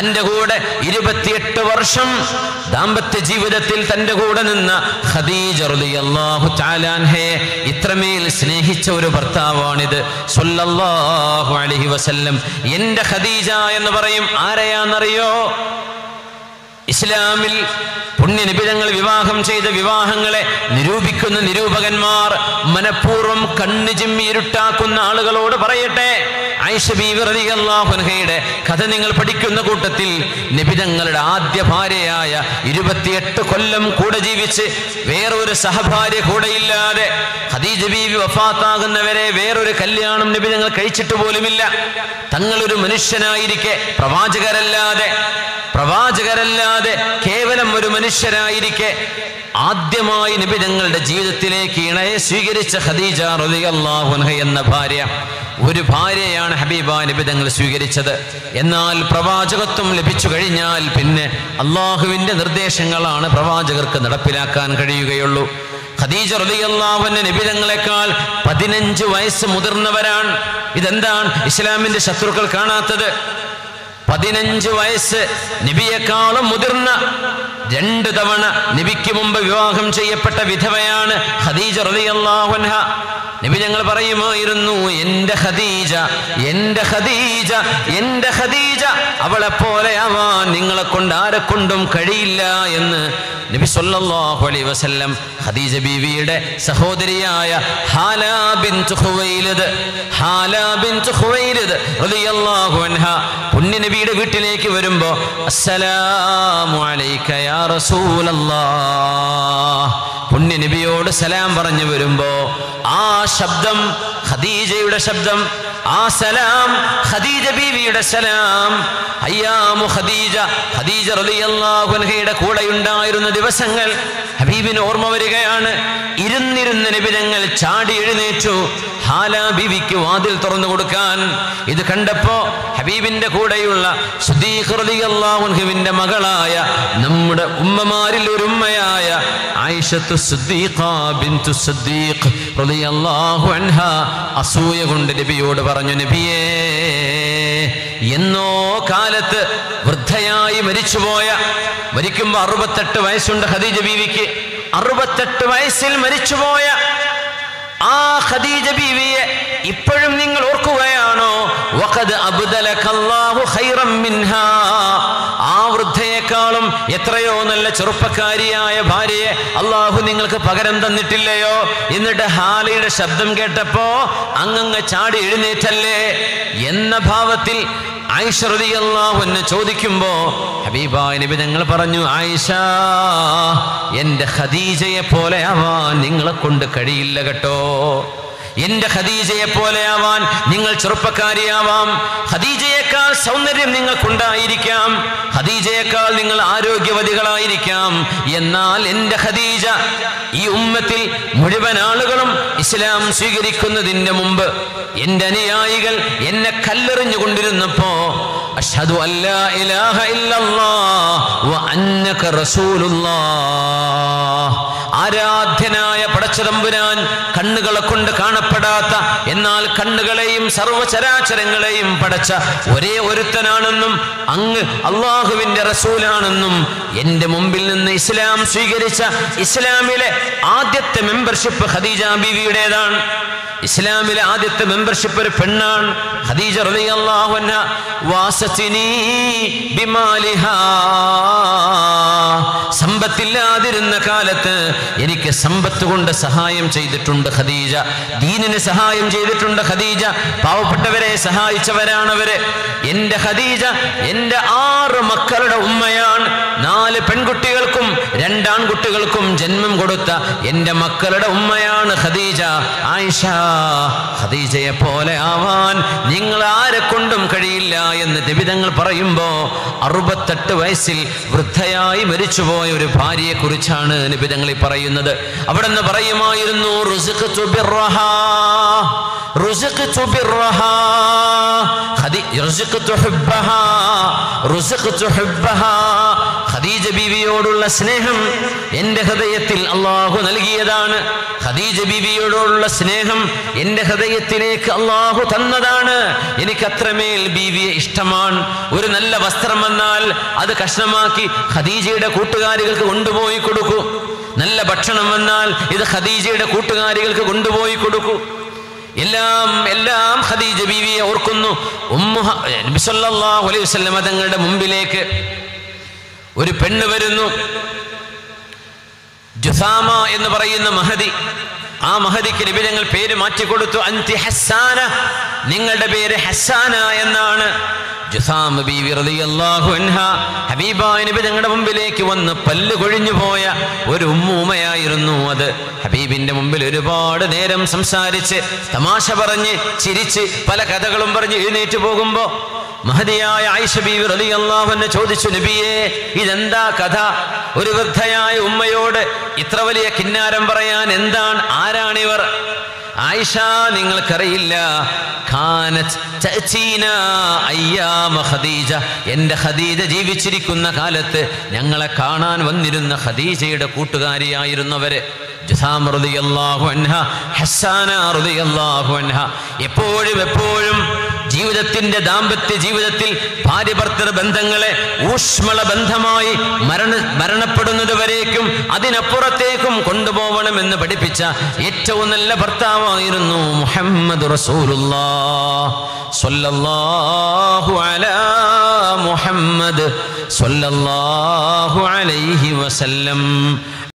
തന്റെ കൂടെ ഇരുപത്തിയെട്ട് വർഷം ദാമ്പത്യ ജീവിതത്തിൽ തന്റെ കൂടെ നിന്ന ഖദീജ റളിയല്ലാഹു തആലാൻഹയെ ഇത്രമേൽ സ്നേഹിച്ച ഒരു ഭർത്താവാണിത് സല്ലല്ലാഹു അലൈഹി വസല്ലം എന്റെ ഖദീജ എന്ന് പറയും ആരെയാണെന്നറിയോ ഇസ്ലാമിൽ പുണ്യനിബിതങ്ങൾ വിവാഹം ചെയ്ത വിവാഹങ്ങളെ നിരൂപിക്കുന്ന നിരൂപകന്മാർ മനഃപൂർവ്വം കണ്ണു ചിമ്മി ഇരുട്ടാക്കുന്ന ആളുകളോട് പറയട്ടെ ആയിഷ ബീവി റളിയല്ലാഹു അൻഹയുടെ കഥ നിങ്ങൾ പഠിക്കുന്ന കൂട്ടത്തിൽ നിബിതങ്ങളുടെ ആദ്യ ഭാര്യയായ ഇരുപത്തിയെട്ട് കൊല്ലം കൂടെ ജീവിച്ച് വേറൊരു സഹഭാര്യ കൂടെയില്ലാതെ ഖദീജ ബീവി വഫാത്താകുന്നവരെ വേറൊരു കല്യാണം നിബിതങ്ങൾ കഴിച്ചിട്ട് പോലുമില്ല തങ്ങളൊരു മനുഷ്യനായിരിക്കെ പ്രവാചകരല്ലാതെ പ്രവാചകരല്ലാതെ കേവലം ഒരു മനുഷ്യരായിരിക്കെ ആദ്യമായി നിബിതങ്ങളുടെ ജീവിതത്തിലേക്ക് ഇണയെ സ്വീകരിച്ച ഖദീജ റളിയല്ലാഹു അൻഹ എന്ന ഭാര്യ ഒരു ഭാര്യയാണ് ഹബീബ നിബിതങ്ങൾ സ്വീകരിച്ചത് എന്നാൽ പ്രവാചകത്വം ലഭിച്ചു കഴിഞ്ഞാൽ പിന്നെ അള്ളാഹുവിന്റെ നിർദ്ദേശങ്ങളാണ് പ്രവാചകർക്ക് നടപ്പിലാക്കാൻ കഴിയുകയുള്ളൂ ഖദീജ റളിയല്ലാഹുവിന്റെ നിബിതങ്ങളെക്കാൾ പതിനഞ്ച് വയസ്സ് മുതിർന്നവരാണ് ഇതെന്താണ് ഇസ്ലാമിന്റെ ശത്രുക്കൾ കാണാത്തത് പതിനഞ്ച് വയസ്സ് നബിയെക്കാളും മുതിർന്ന രണ്ട് തവണ നബിക്ക് മുമ്പ് വിവാഹം ചെയ്യപ്പെട്ട വിധവയാണ് ഖദീജ റളിയല്ലാഹു അൻഹ നബി ഞങ്ങൾ പറയുമായിരുന്നു എന്റെ ഖദീജ എന്റെ ഖദീജ എന്റെ ഖദീജ അവളെ പോലെ ആവാൻ നിങ്ങളെ കൊണ്ട് ആരെ കൊണ്ടും കഴിയില്ല എന്ന് നബി സല്ലല്ലാഹു അലൈഹി വസല്ലം ഖദീജ ബീവിയുടെ സഹോദരിയായ ഹാല ബിൻത് ഖുവൈലിദ് ഹാല ബിൻത് ഖുവൈലിദ് റളിയല്ലാഹു അൻഹ പുണ്യ നബിയുടെ വീട്ടിലേക്ക് വരുമ്പോ അസ്സലാമു അലൈക യാ റസൂലല്ലാഹ് പുണ്യ നബിയോട് സലാം പറഞ്ഞു വരുമ്പോ ആ ശബ്ദം ഖദീജയുടെ ശബ്ദം ആ സലാം ഖദീജ ബീവിയുടെ സലാം അയ്യാമു ഖദീജ ഖദീജ റളിയല്ലാഹു അൻഹയുടെ കൂടെ ഉണ്ടായിരുന്ന ദിവസങ്ങൾ ഹബീബിന് ഓർമ്മ വരികയാണ് ഇരുന്നിരുന്ന നിബിധങ്ങൾ ചാടി എഴുന്നേറ്റു ഹാല ബീവിക്ക് വാതിൽ തുറന്നു കൊടുക്കാൻ ഇത് കണ്ടപ്പോ ഹബീബിന്റെ കൂടെയുള്ള സുദ്ദീഖ് റളിയല്ലാഹു അൻഹുവിന്റെ മകളായ നമ്മുടെ ഉമ്മമാരിൽ ഒരു ഉമ്മയായ ആയിഷത്തു സുദ്ദീഖ ബിൻതു സുദ്ദീഖ് റളിയല്ലാഹു അൻഹ അസൂയ കൊണ്ട് നബിയോട് പറഞ്ഞു നബിയേ എന്നോ കാലത്ത് വൃദ്ധയായി മരിച്ചുപോയ മരിക്കുമ്പോ അറുപത്തെട്ട് വയസ്സുണ്ട് ഖദീജ ബീവിക്ക് അറുപത്തെട്ട് വയസ്സിൽ മരിച്ചുപോയ ആ ഖദീജ ബീവിയെ ഇപ്പോഴും നിങ്ങൾ ഓർക്കുകയാണോ വഖദ് അബ്ദലകല്ലാഹു ഖൈറം മിൻഹാ ആ വൃദ്ധയെക്കാളും എത്രയോ നല്ല ചെറുപ്പക്കാരിയായ ഭാര്യയെ അള്ളാഹു നിങ്ങൾക്ക് പകരം തന്നിട്ടില്ലയോ എന്നിട്ട് ഹാലയുടെ ശബ്ദം കേട്ടപ്പോ അങ്ങങ്ങ് ചാടി എഴുന്നേറ്റല്ലേ എന്ന ഭാവത്തിൽ ആയിഷ റളിയല്ലാഹു അൻഹ ചോദിക്കുമ്പോ ഹബീബായ നബി ഞങ്ങൾ പറഞ്ഞു ആയിഷ എന്റെ ഖദീജയെ പോലെ ആവാൻ നിങ്ങളെ കൊണ്ട് കഴിയില്ല കേട്ടോ എന്റെ ഖദീജയെ പോലെയാവാൻ നിങ്ങൾ ചെറുപ്പക്കാരിയാവാം ഖദീജയേക്കാൾ സൗന്ദര്യം നിങ്ങൾക്കുണ്ടായിരിക്കാം ഖദീജയേക്കാൾ നിങ്ങൾ ആരോഗ്യവതികളായിരിക്കാം എന്നാൽ എന്റെ ഖദീജ ഈ ഉമ്മത്തിൽ മുഴുവൻ ആളുകളും ഇസ്ലാം സ്വീകരിക്കുന്നതിന് മുമ്പ് എന്റെ അനുയായികൾ എന്നെ കല്ലെറിഞ്ഞു കൊണ്ടിരുന്നപ്പോ അഷ്ഹദു അല്ലാ ഇലാഹ ഇല്ലല്ലാഹ് വ അന്നക റസൂലുള്ളാഹ് ആരാധ്യനായ പടച്ചതമ്പുരാൻ കണ്ണുകളെ കൊണ്ട് കാണപ്പെടാത്ത എന്നാൽ കണ്ണുകളെയും സർവചരാചരങ്ങളെയും പടച്ച ഒരേ ഒരുത്തനാണെന്നും അങ്ങ് അള്ളാഹുവിന്റെ റസൂലാണെന്നും എന്റെ മുമ്പിൽ നിന്ന് ഇസ്ലാം സ്വീകരിച്ച ഇസ്ലാമിലെ ആദ്യത്തെ മെമ്പർഷിപ്പ് ഖദീജ ബീവിയുടേതാണ് ഇസ്ലാമിലെ ആദ്യത്തെ മെമ്പർഷിപ്പ് ഒരു പെണ്ണാണ് ഖദീജ റളിയല്ലാഹു അൻഹ വാസത്തിനി ബിമാലിഹാ സമ്പത്തില്ലാതിരുന്ന കാലത്ത് എനിക്ക് സമ്പത്ത് കൊണ്ട് സഹായം ചെയ്തിട്ടുണ്ട് ഖദീജ ദീനിന് സഹായം ചെയ്തിട്ടുണ്ട് ഖദീജ പാവപ്പെട്ടവരെ സഹായിച്ചവരാണ് അവര് എന്റെ ഖദീജ എന്റെ ആറ് മക്കളുടെ ഉമ്മയാണ് നാല് പെൺകുട്ടികൾക്കും രണ്ടാൺകുട്ടികൾക്കും ജന്മം കൊടുത്ത എന്റെ മക്കളുടെ ഉമ്മയാണ് ഖദീജ ആയിഷ ഖദീജയെ പോലെ ആവാൻ നിങ്ങൾ ആരെ കൊണ്ടും കഴിയില്ല എന്ന് നിബിതങ്ങൾ പറയുമ്പോ അറുപത്തെട്ട് വയസ്സിൽ വൃദ്ധയായി മരിച്ചുപോയ ഒരു ഭാര്യയെ കുറിച്ചാണ് നിബിതങ്ങളിൽ പറയുന്നത് അവിടെ നിന്ന് പറയുമായിരുന്നു റുസ്ഖ്തു ബിർറഹാ, റുസ്ഖ്തു ബിർറഹാ, ഖദി- റുസ്ഖ്തു ഹുബ്ബഹാ, റുസ്ഖ്തു ഹുബ്ബഹാ. ഖദീജ ബീവിയോടുള്ള സ്നേഹം എൻ്റെ ഹൃദയത്തിൽ അള്ളാഹു നൽകിയതാണ് ഖദീജ ബീവിയോടുള്ള സ്നേഹം എൻ്റെ ഹൃദയത്തിലേക്ക് അള്ളാഹു തന്നതാണ് എനിക്ക് അത്രമേൽ ബീവിയെ ഇഷ്ടമാണ് ഒരു നല്ല വസ്ത്രം വന്നാൽ അത് കഷ്ണമാക്കി ഖദീജയുടെ കൂട്ടുകാരികൾക്ക് കൊണ്ടുപോയി കൊടുക്കൂ നല്ല ഭക്ഷണം വന്നാൽ ഇത് ഖദീജയുടെ കൂട്ടുകാരികൾക്ക് കൊണ്ടുപോയി കൊടുക്കൂ എല്ലാം എല്ലാം ഖദീജ ബീവിയെ ഓർക്കുന്നു ഉമ്മു ഹ- നബി സല്ലല്ലാഹു അലൈഹി വസല്ലമ തങ്ങളുടെ മുമ്പിലേക്ക് ഒരു പെണ്ണ് വരുന്നു ജുസാമ എന്ന് പറയുന്ന മഹദി ആ മഹദിക്ക് നബി ഞങ്ങൾ പേര് മാറ്റിക്കൊടുത്തു അന്തി ഹസ്സാന നിങ്ങളുടെ പേര് ഹസ്സാന എന്നാണ് ജുസാം ബീവി റളിയല്ലാഹു അൻഹ ഹബീബായ നബി ഞങ്ങളുടെ മുമ്പിലേക്ക് വന്ന് പല്ല് കൊഴിഞ്ഞു പോയ ഒരു ഉമ്മൂമ്മയായിരുന്നു അത് ഹബീബിന്റെ മുമ്പിൽ ഒരുപാട് നേരം സംസാരിച്ച് തമാശ പറഞ്ഞ് ചിരിച്ച് പല കഥകളും പറഞ്ഞ് എഴുന്നേറ്റ് പോകുമ്പോ മഹതിയായ ആയിഷ ബീവി റളിയല്ലാഹു അൻഹ ചോദിച്ചു നബിയേ ഇതെന്താ കഥ ഒരു വൃദ്ധയായ ഉമ്മയോട് ഇത്ര വലിയ കിന്നാരം പറയാൻ എന്താണ് ആരാണിവർ ആയിഷ നിങ്ങൾക്കറിയില്ല ഖാനത്ത് തഅ്തീന അയ്യാമ ഖദീജ എൻ്റെ ഖദീജ ജീവിച്ചിരിക്കുന്ന കാലത്ത് ഞങ്ങളെ കാണാൻ വന്നിരുന്ന ഖദീജയുടെ കൂട്ടുകാരിയായിരുന്നവര് ജുസാം റളിയല്ലാഹു അൻഹ ഹസ്സാന റളിയല്ലാഹു അൻഹ എപ്പോഴും എപ്പോഴും ജീവിതത്തിന്റെ ദാമ്പത്യ ജീവിതത്തിൽ ഭാര്യ ഭർത്തൃ ബന്ധങ്ങളെ ഊഷ്മള ബന്ധമായി മരണ മരണപ്പെടുന്നത് വരേക്കും അതിനപ്പുറത്തേക്കും കൊണ്ടുപോകണമെന്ന് പഠിപ്പിച്ച ഏറ്റവും നല്ല ഭർത്താവായിരുന്നു മുഹമ്മദ് റസൂലുള്ളാഹു അലാ മുഹമ്മദ് സ്വല്ലല്ലാഹു അലൈഹി വസല്ലം